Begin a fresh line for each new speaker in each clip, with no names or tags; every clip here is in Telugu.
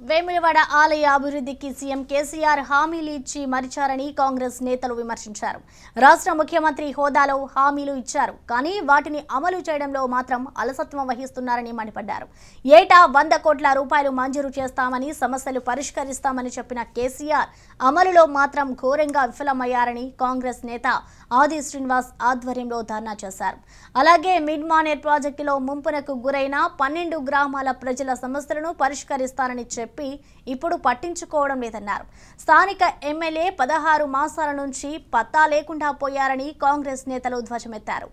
వేములవాడ ఆలయ అభివృద్ధికి సీఎం కేసీఆర్ హామీలు ఇచ్చి మరిచారని కాంగ్రెస్ నేతలు విమర్శించారు రాష్ట్ర ముఖ్యమంత్రి హోదాలో హామీలు ఇచ్చారు కానీ వాటిని అమలు చేయడంలో మాత్రం అలసత్వం వహిస్తున్నారని మండిపడ్డారు ఏటా వంద కోట్ల రూపాయలు మంజూరు చేస్తామని సమస్యలు పరిష్కరిస్తామని చెప్పిన కేసీఆర్ అమలులో మాత్రం ఘోరంగా విఫలమయ్యారని కాంగ్రెస్ నేత ఆది శ్రీనివాస్ ఆధ్వర్యంలో ధర్నా చేశారు అలాగే మిడ్ మానేర్ ప్రాజెక్టులో ముంపునకు గురైన పన్నెండు గ్రామాల ప్రజల సమస్యలను పరిష్కరిస్తానని చెప్పి ఇప్పుడు పట్టించుకోవడం లేదన్నారు స్థానిక ఎమ్మెల్యే పదహారు మాసాల నుంచి పత్తా లేకుండా పోయారని కాంగ్రెస్ నేతలు ధ్వజమెత్తారు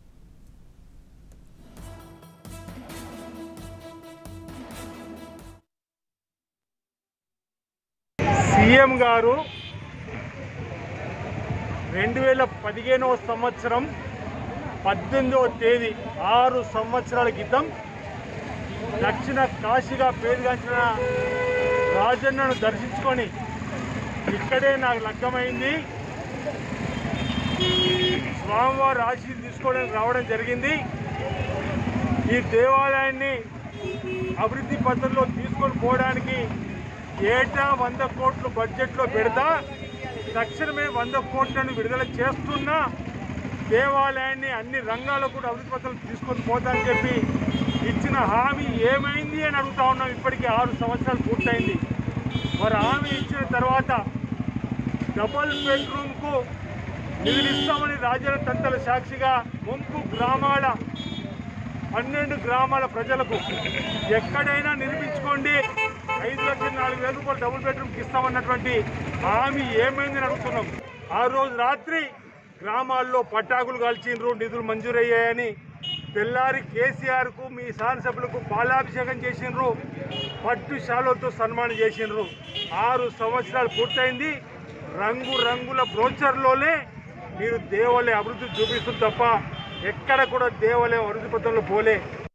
సీఎం గారు రెండు వేల పదిహేనవ సంవత్సరం పద్దెనిమిదవ తేదీ ఆరు సంవత్సరాల క్రితం దక్షిణ కాశీగా పేరుగాంచిన రాజన్నను దర్శించుకొని ఇక్కడే నాకు లగ్గమైంది స్వామివారి ఆశీస్సు తీసుకోవడానికి రావడం జరిగింది ఈ దేవాలయాన్ని అభివృద్ధి పద్ధతిలో తీసుకొని పోవడానికి ఏటా వంద కోట్లు బడ్జెట్లో పెడతా తక్షణమే వంద కోట్లను విడుదల చేస్తున్నా దేవాలయాన్ని అన్ని రంగాల్లో కూడా అభివృద్ధి పద్ధతులు తీసుకొని పోతా అని చెప్పి ఇచ్చిన హామీ ఏమైంది అని అడుగుతా ఉన్నాం ఇప్పటికీ ఆరు సంవత్సరాలు పూర్తయింది మరి హామీ ఇచ్చిన తర్వాత డబల్ బెడ్రూమ్కు నిధులు ఇస్తామని రాజన్న తంతల సాక్షిగా ముంపు గ్రామాల పన్నెండు గ్రామాల ప్రజలకు ఎక్కడైనా నిర్మించుకోండి ఐదు లక్షల నాలుగు వేల రూపాయలు డబుల్ బెడ్రూమ్కి ఇస్తామన్నటువంటి హామీ ఏమైందని అడుగుతున్నాం ఆ రోజు రాత్రి గ్రామాల్లో పటాకులు కాల్చిండ్రు నిధులు మంజూరయ్యాయని తెల్లారి కేసీఆర్కు మీ శాసనసభ్యులకు పాలాభిషేకం చేసిండ్రు పట్టు శాలతో సన్మానం చేసిండ్రు ఆరు సంవత్సరాలు పూర్తయింది రంగు రంగుల బ్రోచర్లోనే మీరు దేవాలయ అభివృద్ధి చూపిస్తుంది తప్ప ఎక్కడ కూడా దేవాలయం అభివృద్ధి పథంలో పోలే